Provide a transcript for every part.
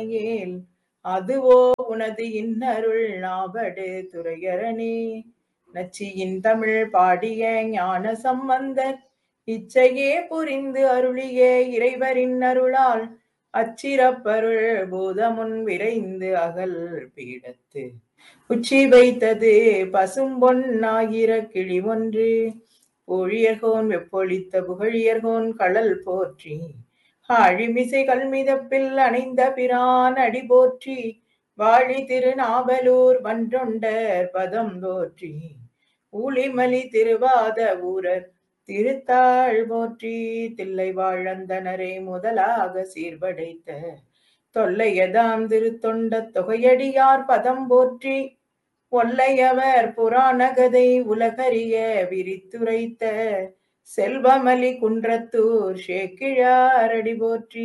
ஏல் அதுவோ உனது இன்னருள் நாவடு துறையரணே நச்சியின் தமிழ் பாடிய ஞான சம்பந்தர் இச்சையே புரிந்து அருளிய இறைவரின் அருளால் அச்சிறப்பருள் பூதமுன் விரைந்து அகல் பீடத்து உச்சி வைத்தது பசும்பொன்னாகிற கிளி ஒன்று பொழியர்கோன் வெப்பொழித்த புகழியர்கோன் கடல் போற்றி ஆழிமிசை கல்மிதப்பில் அணைந்த பிரான் அடி போற்றி வாழி திருநாவலூர் வன்றொண்டர் பதம் போற்றி ஊழிமலி திருவாத ஊரர் திருத்தாள் போற்றி தில்லை வாழந்தனரை முதலாக சீர்படைத்த தொல்லையதாம் திருத்தொண்ட தொகையடியார் பதம் போற்றி ஒல்லையவர் புராண கதை உலகறிய விரித்துரைத்த செல்வமலி குன்றத்தூர் ஷேக்கிழாரடி போற்றி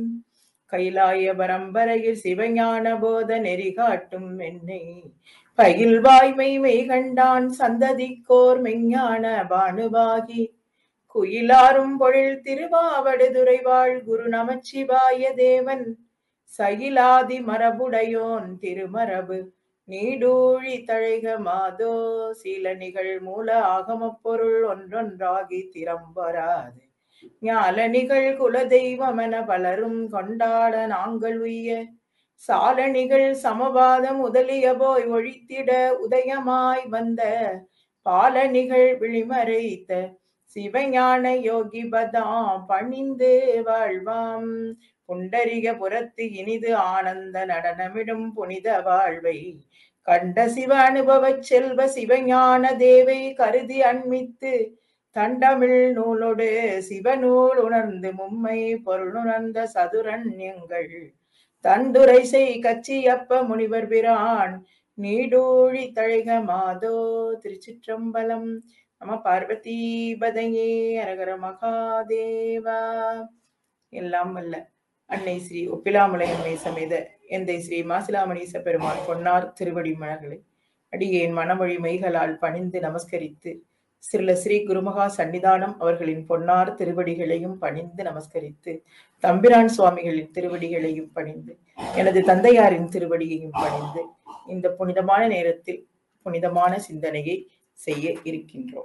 கைலாய பரம்பரையில் சிவஞான போத நெறி காட்டும் என்னை பயில் வாய்மை மெய் கண்டான் சந்ததிக்கோர் மெஞ்ஞான பானுவாகி குயிலாரும் பொழில் திருவாவடுதுறை வாழ் குரு நமச்சிவாய தேவன் சகிலாதி மரபுடையோன் திருமரபு நீடூழி தழைக மாதோ சீல நிகழ் மூல ஆகமப் பொருள் ஒன்றொன்றாகி திறம்பராது ஞாலணிகள் குலதெய்வமென பலரும் கொண்டாட நாங்கள் உய்ய சாலணிகள் சமபாதம் முதலிய போய் ஒழித்திட உதயமாய் வந்த பாலணிகள் விழிமறைத்த சிவஞான யோகி பதாம் பணிந்து வாழ்வாம் புண்டரிக புறத்து இனிது ஆனந்த நடனமிடும் புனித வாழ்வை கண்ட சிவ அனுபவச் செல்வ சிவஞான தேவை கருதி அண்மித்து தண்டமிழ் நூலோடு சிவநூல் உணர்ந்து மும்மை பொருள் உணர்ந்த சதுரண்யங்கள் தந்துரை செய் கச்சியப்ப முனிவர் பிரான் நீடூழி தழைக மாதோ திருச்சிற்றம்பலம் நம பார்வதி பதையே அரகர மகாதேவா எல்லாம் வல்ல அன்னை ஸ்ரீ ஒப்பிலாமலை அம்மை சமேத எந்தை ஸ்ரீ மாசிலாமணீச பெருமாள் பொன்னார் திருவடி மலர்களை அடியேன் மனமொழி மெய்களால் பணிந்து நமஸ்கரித்து சிறுல ஸ்ரீ குருமகா சன்னிதானம் அவர்களின் பொன்னார் திருவடிகளையும் பணிந்து நமஸ்கரித்து தம்பிரான் சுவாமிகளின் திருவடிகளையும் பணிந்து எனது தந்தையாரின் திருவடியையும் பணிந்து இந்த புனிதமான நேரத்தில் புனிதமான சிந்தனையை செய்ய இருக்கின்றோம்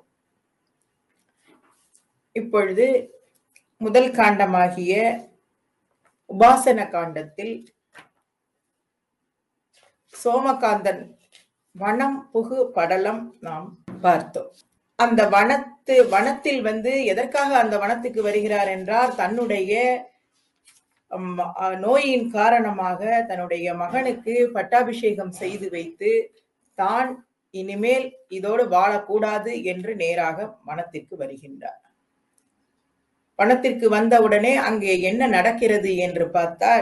இப்பொழுது முதல் காண்டமாகிய உபாசன காண்டத்தில் சோமகாந்தன் வனம் புகு படலம் நாம் பார்த்தோம் அந்த வனத்து வனத்தில் வந்து எதற்காக அந்த வனத்துக்கு வருகிறார் என்றால் தன்னுடைய ம், அ, நோயின் காரணமாக தன்னுடைய மகனுக்கு பட்டாபிஷேகம் செய்து வைத்து தான் இனிமேல் இதோடு வாழக்கூடாது என்று நேராக வனத்திற்கு வருகின்றார் வனத்திற்கு வந்தவுடனே அங்கே என்ன நடக்கிறது என்று பார்த்தால்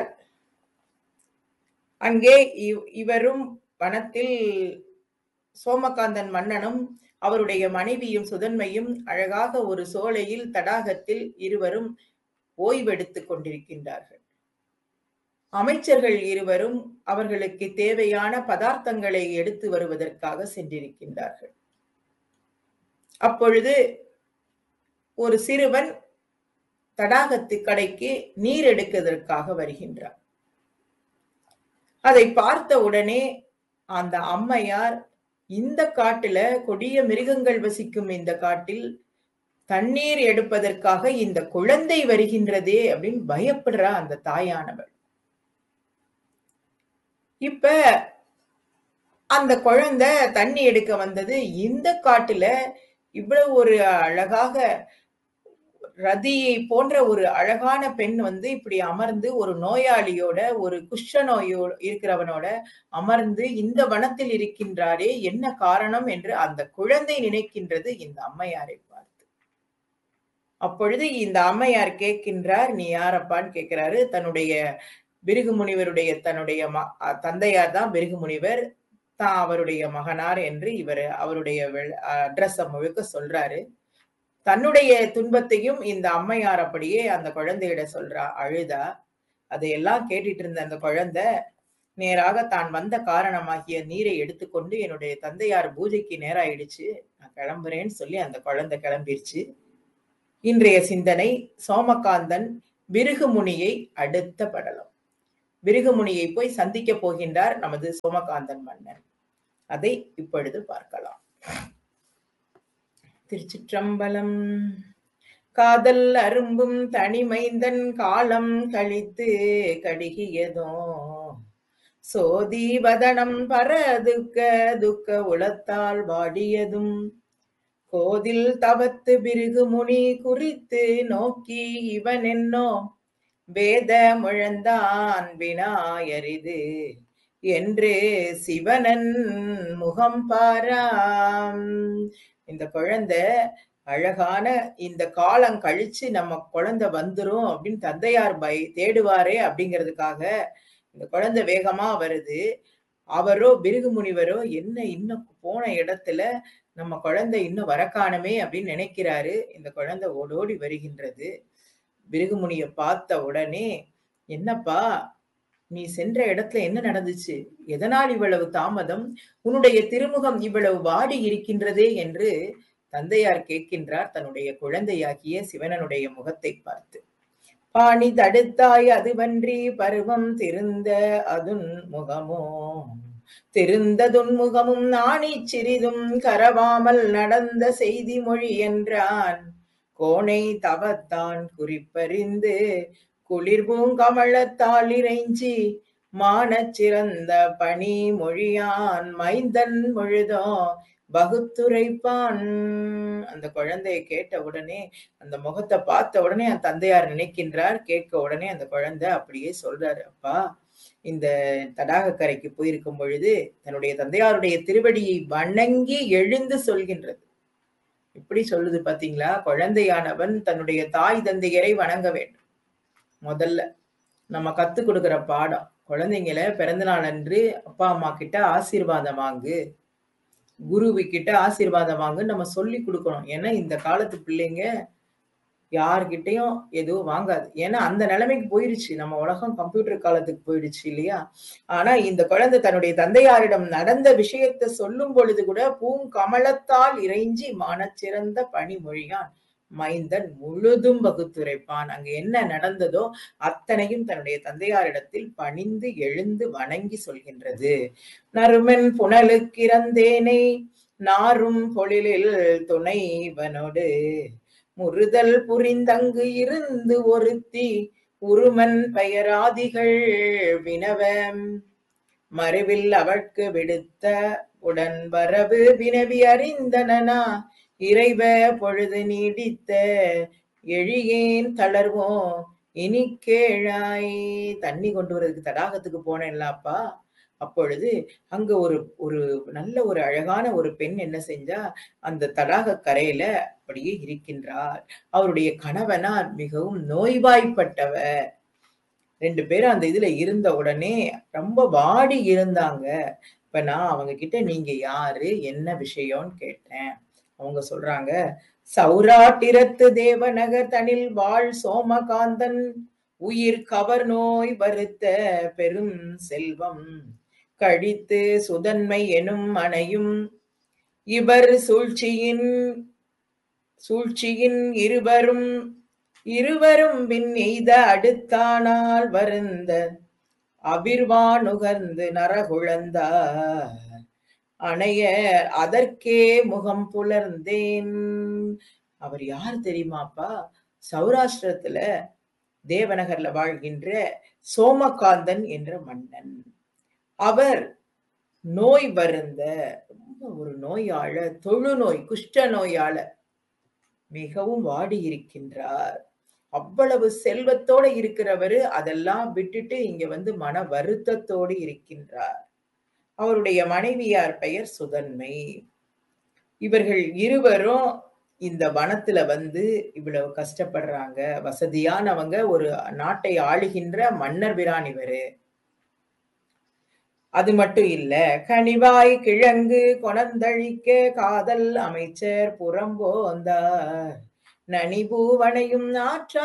அங்கே இவ்- இவரும் வனத்தில் சோமகாந்தன் மன்னனும் அவருடைய மனைவியும் சுதன்மையும் அழகாக ஒரு சோலையில் தடாகத்தில் இருவரும் ஓய்வெடுத்துக் கொண்டிருக்கின்றார்கள் அமைச்சர்கள் இருவரும் அவர்களுக்கு தேவையான பதார்த்தங்களை எடுத்து வருவதற்காக சென்றிருக்கின்றார்கள் அப்பொழுது ஒரு சிறுவன் தடாகத்து கடைக்கு நீர் எடுப்பதற்காக வருகின்றார் அதை பார்த்த உடனே அந்த அம்மையார் இந்த காட்டுல கொடிய மிருகங்கள் வசிக்கும் இந்த காட்டில் தண்ணீர் எடுப்பதற்காக இந்த குழந்தை வருகின்றதே அப்படின்னு பயப்படுறா அந்த தாயானவள் இப்ப அந்த குழந்தை தண்ணி எடுக்க வந்தது இந்த காட்டுல இவ்வளவு ஒரு அழகாக ரதியை போன்ற ஒரு அழகான பெண் வந்து இப்படி அமர்ந்து ஒரு நோயாளியோட ஒரு குஷ்ட நோயோ இருக்கிறவனோட அமர்ந்து இந்த வனத்தில் இருக்கின்றாரே என்ன காரணம் என்று அந்த குழந்தை நினைக்கின்றது இந்த அம்மையாரை பார்த்து அப்பொழுது இந்த அம்மையார் கேட்கின்றார் நீ யாரப்பான்னு கேட்கிறாரு தன்னுடைய பிருகு முனிவருடைய தன்னுடைய ம- அஹ் தந்தையார் தான் பிருகு முனிவர் தான் அவருடைய மகனார் என்று இவர் அவருடைய அட்ரஸ முழுக்க சொல்றாரு தன்னுடைய துன்பத்தையும் இந்த அம்மையார் அப்படியே அந்த குழந்தையிட சொல்றா அழுதா அதையெல்லாம் கேட்டுட்டு இருந்த அந்த குழந்தை நேராக தான் வந்த காரணமாகிய நீரை எடுத்துக்கொண்டு என்னுடைய தந்தையார் பூஜைக்கு நேராயிடுச்சு நான் கிளம்புறேன்னு சொல்லி அந்த குழந்தை கிளம்பிருச்சு இன்றைய சிந்தனை சோமகாந்தன் பிருகுமுனியை அடுத்த படலம் பிருகுமுனியை போய் சந்திக்க போகின்றார் நமது சோமகாந்தன் மன்னன் அதை இப்பொழுது பார்க்கலாம் திருச்சிற்றம்பலம் காதல் அரும்பும் தனிமைந்தன் காலம் கழித்து கடுகியதோ சோதிவதனம் பர துக்க துக்க உளத்தால் வாடியதும் கோதில் தவத்து பிருகுமுனி குறித்து நோக்கி இவன் என்னோ வேத முழந்தான் வினாயரிது என்று சிவனன் முகம் பாராம் இந்த குழந்தை அழகான இந்த காலம் கழிச்சு நம்ம குழந்தை வந்துரும் அப்படின்னு தந்தையார் பை தேடுவாரே அப்படிங்கிறதுக்காக இந்த குழந்தை வேகமா வருது அவரோ பிருகு முனிவரோ என்ன இன்னும் போன இடத்துல நம்ம குழந்தை இன்னும் வரக்கானமே அப்படின்னு நினைக்கிறாரு இந்த குழந்தை ஓடோடி வருகின்றது பிருகுமுனிய பார்த்த உடனே என்னப்பா நீ சென்ற இடத்துல என்ன நடந்துச்சு எதனால் இவ்வளவு தாமதம் உன்னுடைய திருமுகம் இவ்வளவு வாடி இருக்கின்றதே என்று தந்தையார் கேட்கின்றார் தன்னுடைய குழந்தையாகிய சிவனனுடைய முகத்தை பார்த்து பாணி தடுத்தாய் அதுவன்றி பருவம் திருந்த அதுன் முகமோ திருந்ததுன் முகமும் நாணி சிறிதும் கரவாமல் நடந்த செய்தி மொழி என்றான் கோணை தவத்தான் குறிப்பறிந்து குளிர் பூங்கமலத்தால் இறைஞ்சி மானச் சிறந்த பணி மொழியான் மைந்தன் முழுதோ வகுத்துரைப்பான் அந்த குழந்தையை கேட்ட உடனே அந்த முகத்தை பார்த்த உடனே அந்த தந்தையார் நினைக்கின்றார் கேட்க உடனே அந்த குழந்தை அப்படியே சொல்றாரு அப்பா இந்த தடாகக்கரைக்கு போயிருக்கும் பொழுது தன்னுடைய தந்தையாருடைய திருவடியை வணங்கி எழுந்து சொல்கின்றது இப்படி சொல்லுது பாத்தீங்களா குழந்தையானவன் தன்னுடைய தாய் தந்தையரை வணங்க வேண்டும் முதல்ல நம்ம கத்து கொடுக்கிற பாடம் குழந்தைங்களை பிறந்த நாள் அன்று அப்பா அம்மா கிட்ட ஆசீர்வாதம் வாங்கு குருவி கிட்ட ஆசீர்வாதம் வாங்கு நம்ம சொல்லி கொடுக்கணும் ஏன்னா இந்த காலத்து பிள்ளைங்க யார்கிட்டயும் எதுவும் வாங்காது ஏன்னா அந்த நிலைமைக்கு போயிருச்சு நம்ம உலகம் கம்ப்யூட்டர் காலத்துக்கு போயிடுச்சு இல்லையா ஆனா இந்த குழந்தை தன்னுடைய தந்தையாரிடம் நடந்த விஷயத்தை சொல்லும் பொழுது கூட பூங்கமலத்தால் இறைஞ்சி மானச்சிறந்த பணிமொழியான் மைந்தன் முழுதும் வகுத்துரைப்பான் அங்கு என்ன நடந்ததோ அத்தனையும் தன்னுடைய தந்தையாரிடத்தில் பணிந்து எழுந்து வணங்கி சொல்கின்றது நறுமென் புனலுக்கிறந்தேனை நாரும் பொழிலில் துணைவனோடு முறுதல் புரிந்தங்கு இருந்து ஒருத்தி உருமன் பெயராதிகள் வினவம் மறுவில் அவட்கு விடுத்த உடன் வரவு வினவி அறிந்தனனா இறைவ பொழுது நீடித்த எழியேன் தளர்வோம் இனி கேழாய் தண்ணி கொண்டு வரதுக்கு தடாகத்துக்கு போனேன்லாப்பா அப்பொழுது அங்க ஒரு ஒரு நல்ல ஒரு அழகான ஒரு பெண் என்ன செஞ்சா அந்த தடாக கரையில அப்படியே இருக்கின்றார் அவருடைய கணவனார் மிகவும் நோய்வாய்ப்பட்டவர் ரெண்டு பேரும் அந்த இதுல இருந்த உடனே ரொம்ப வாடி இருந்தாங்க இப்ப நான் அவங்க கிட்ட நீங்க யாரு என்ன விஷயம்னு கேட்டேன் அவங்க சொல்றாங்க சௌராட்டிரத்து தேவநகர் தனில் வாழ் சோமகாந்தன் உயிர் கவர் நோய் வருத்த பெரும் செல்வம் கழித்து சுதன்மை எனும் அணையும் இவர் சூழ்ச்சியின் சூழ்ச்சியின் இருவரும் இருவரும் பின் எய்த அடுத்தானால் வருந்த அபிர்வானுகர்ந்து நரகுழந்தார் அணைய அதற்கே முகம் புலர்ந்தேன் அவர் யார் தெரியுமாப்பா சௌராஷ்டிரத்துல தேவநகர்ல வாழ்கின்ற சோமகாந்தன் என்ற மன்னன் அவர் நோய் வருந்த ரொம்ப ஒரு நோயாள தொழுநோய் குஷ்ட நோயாள மிகவும் வாடி இருக்கின்றார் அவ்வளவு செல்வத்தோட இருக்கிறவரு அதெல்லாம் விட்டுட்டு இங்க வந்து மன வருத்தத்தோடு இருக்கின்றார் அவருடைய மனைவியார் பெயர் சுதன்மை இவர்கள் இருவரும் இந்த வனத்துல வந்து இவ்வளவு கஷ்டப்படுறாங்க வசதியானவங்க ஒரு நாட்டை ஆளுகின்ற மன்னர் பிரான் இவரு அது மட்டும் இல்ல கனிவாய் கிழங்கு கொணந்தழிக்க காதல் அமைச்சர் புறம்போந்தார் நனிபூவனையும் ஆற்றா